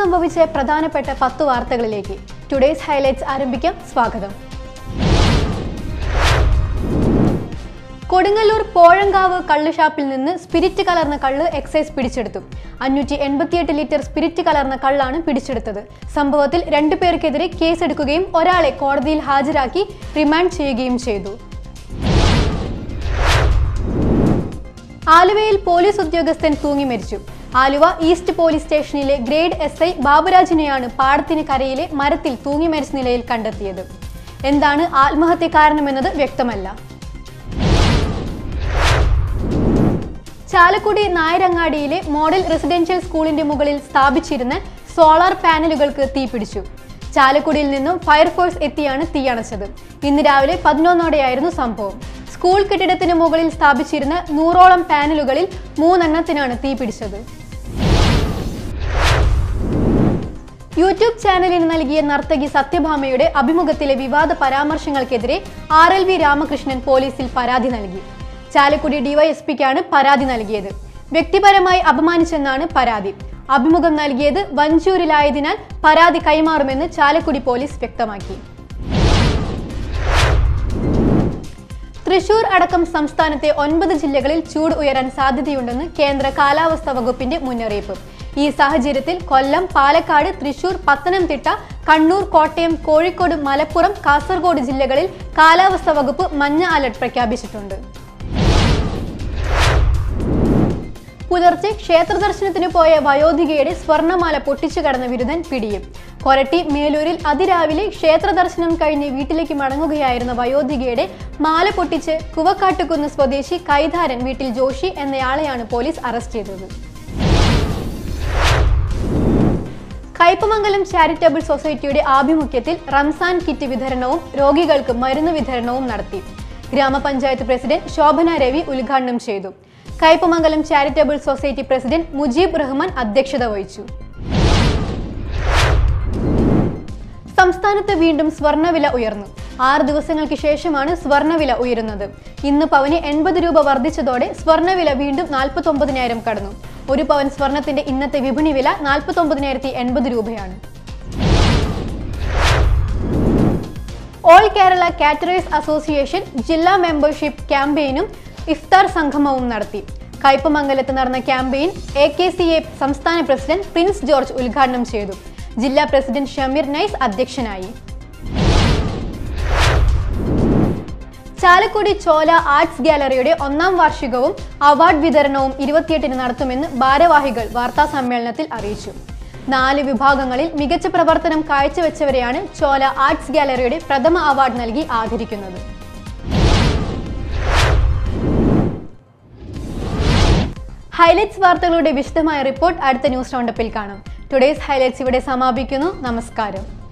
സംഭവിച്ച പ്രധാനപ്പെട്ട പത്ത് വാർത്തകളിലേക്ക് ടുഡേസ് ഹൈലൈറ്റ്സ് ആരംഭിക്കാം സ്വാഗതം കൊടുങ്ങല്ലൂർ പോഴങ്കാവ് കള്ളുഷാപ്പിൽ നിന്ന് സ്പിരിറ്റ് കലർന്ന കള്ള് എക്സൈസ് പിടിച്ചെടുത്തു അഞ്ഞൂറ്റി എൺപത്തിയെട്ട് ലിറ്റർ സ്പിരിറ്റ് കലർന്ന കള്ളാണ് പിടിച്ചെടുത്തത് സംഭവത്തിൽ രണ്ടു പേർക്കെതിരെ കേസെടുക്കുകയും ഒരാളെ കോടതിയിൽ ഹാജരാക്കി റിമാൻഡ് ചെയ്യുകയും ചെയ്തു ആലുവയിൽ പോലീസ് ഉദ്യോഗസ്ഥൻ തൂങ്ങി മരിച്ചു ആലുവ ഈസ്റ്റ് പോലീസ് സ്റ്റേഷനിലെ ഗ്രേഡ് എസ് ഐ ബാബുരാജിനെയാണ് പാടത്തിന് കരയിലെ മരത്തിൽ തൂങ്ങി മരിച്ച നിലയിൽ കണ്ടെത്തിയത് എന്താണ് ആത്മഹത്യ കാരണമെന്നത് വ്യക്തമല്ല ചാലക്കുടി നായരങ്ങാടിയിലെ മോഡൽ റെസിഡൻഷ്യൽ സ്കൂളിന്റെ മുകളിൽ സ്ഥാപിച്ചിരുന്ന സോളാർ പാനലുകൾക്ക് തീപിടിച്ചു ചാലക്കുടിയിൽ നിന്നും ഫയർഫോഴ്സ് എത്തിയാണ് തീയണച്ചത് ഇന്ന് രാവിലെ പതിനൊന്നോടെയായിരുന്നു സംഭവം സ്കൂൾ കെട്ടിടത്തിന് മുകളിൽ സ്ഥാപിച്ചിരുന്ന നൂറോളം പാനലുകളിൽ മൂന്നെണ്ണത്തിനാണ് തീപിടിച്ചത് യൂട്യൂബ് ചാനലിന് നൽകിയ നർത്തകി സത്യഭാമയുടെ അഭിമുഖത്തിലെ വിവാദ പരാമർശങ്ങൾക്കെതിരെ ആർ എൽ വി രാമകൃഷ്ണൻ പോലീസിൽ പരാതി നൽകി ചാലക്കുടി ഡിവൈഎസ്പിക്കാണ് പരാതി നൽകിയത് വ്യക്തിപരമായി അപമാനിച്ചെന്നാണ് പരാതി അഭിമുഖം നൽകിയത് വഞ്ചൂരിലായതിനാൽ പരാതി കൈമാറുമെന്ന് ചാലക്കുടി പോലീസ് വ്യക്തമാക്കി തൃശൂർ അടക്കം സംസ്ഥാനത്തെ ഒൻപത് ജില്ലകളിൽ ചൂട് ഉയരാൻ സാധ്യതയുണ്ടെന്ന് കേന്ദ്ര കാലാവസ്ഥാ വകുപ്പിന്റെ മുന്നറിയിപ്പ് ഈ സാഹചര്യത്തിൽ കൊല്ലം പാലക്കാട് തൃശൂർ പത്തനംതിട്ട കണ്ണൂർ കോട്ടയം കോഴിക്കോട് മലപ്പുറം കാസർഗോഡ് ജില്ലകളിൽ കാലാവസ്ഥാ വകുപ്പ് മഞ്ഞ അലർട്ട് പ്രഖ്യാപിച്ചിട്ടുണ്ട് പുലർച്ചെ ക്ഷേത്ര ദർശനത്തിന് പോയ വയോധികയുടെ സ്വർണമാല പൊട്ടിച്ചു കടന്ന വിരുദ്ധൻ പിടിയും കൊരട്ടി മേലൂരിൽ അതിരാവിലെ ക്ഷേത്ര ദർശനം കഴിഞ്ഞ് വീട്ടിലേക്ക് മടങ്ങുകയായിരുന്ന വയോധികയുടെ മാല പൊട്ടിച്ച് കുവക്കാട്ടുകുന്ന് സ്വദേശി കൈതാരൻ വീട്ടിൽ ജോഷി എന്നയാളെയാണ് പോലീസ് അറസ്റ്റ് ചെയ്തത് കയ്പമംഗലം ചാരിറ്റബിൾ സൊസൈറ്റിയുടെ ആഭിമുഖ്യത്തിൽ റംസാൻ കിറ്റ് വിതരണവും രോഗികൾക്ക് മരുന്ന് വിതരണവും നടത്തി ഗ്രാമപഞ്ചായത്ത് പ്രസിഡന്റ് ശോഭന രവി ഉദ്ഘാടനം ചെയ്തു Kaipamangalam charitable society president Mujeeb Rahman അധ്യക്ഷത വഹിച്ചു സംസ്ഥാനത്ത് വീണ്ടും സ്വർണ്ണവില ഉയർന്നു ആറ് ദിവസങ്ങൾക്ക് ശേഷമാണ് സ്വർണ്ണവില ഉയരുന്നത് ഇന്ന് പവന് എൺപത് രൂപ വർദ്ധിച്ചതോടെ സ്വർണ്ണവില വീണ്ടും നാൽപ്പത്തി ഒമ്പതിനായിരം കടന്നു ഒരു പവൻ സ്വർണത്തിന്റെ ഇന്നത്തെ വിപണി വില നാൽപ്പത്തി ഒമ്പതിനായിരത്തി എൺപത് രൂപയാണ് ഓൾ കേരള കാറ്ററേഴ്സ് അസോസിയേഷൻ ജില്ലാ മെമ്പർഷിപ്പ് ക്യാമ്പയിനും ഇഫ്താർ സംഗമവും നടത്തി കയ്പമംഗലത്ത് നടന്ന campaign A K C A സംസ്ഥാന പ്രസിഡന്റ് പ്രിൻസ് ജോർജ് ഉദ്ഘാടനം ചെയ്തു ജില്ലാ പ്രസിഡന്റ് ഷമീർ നൈസ് അധ്യക്ഷനായി ചാലക്കുടി ചോല ആർട്സ് ഗാലറിയുടെ ഒന്നാം വാർഷികവും അവാർഡ് വിതരണവും ഇരുപത്തിയെട്ടിന് നടത്തുമെന്ന് ഭാരവാഹികൾ വാർത്താ സമ്മേളനത്തിൽ അറിയിച്ചു നാല് വിഭാഗങ്ങളിൽ മികച്ച പ്രവർത്തനം കാഴ്ചവെച്ചവരെയാണ് ചോല ആർട്സ് ഗാലറിയുടെ പ്രഥമ അവാർഡ് നൽകി ആദരിക്കുന്നത് ഹൈലൈറ്റ്സ് വാർത്തകളുടെ വിശദമായ റിപ്പോർട്ട് അടുത്ത ന്യൂസ് റൗണ്ടപ്പിൽ കാണാം ടുഡേസ് ഹൈലൈറ്റ്സ് ഇവിടെ സമാപിക്കുന്നു നമസ്കാരം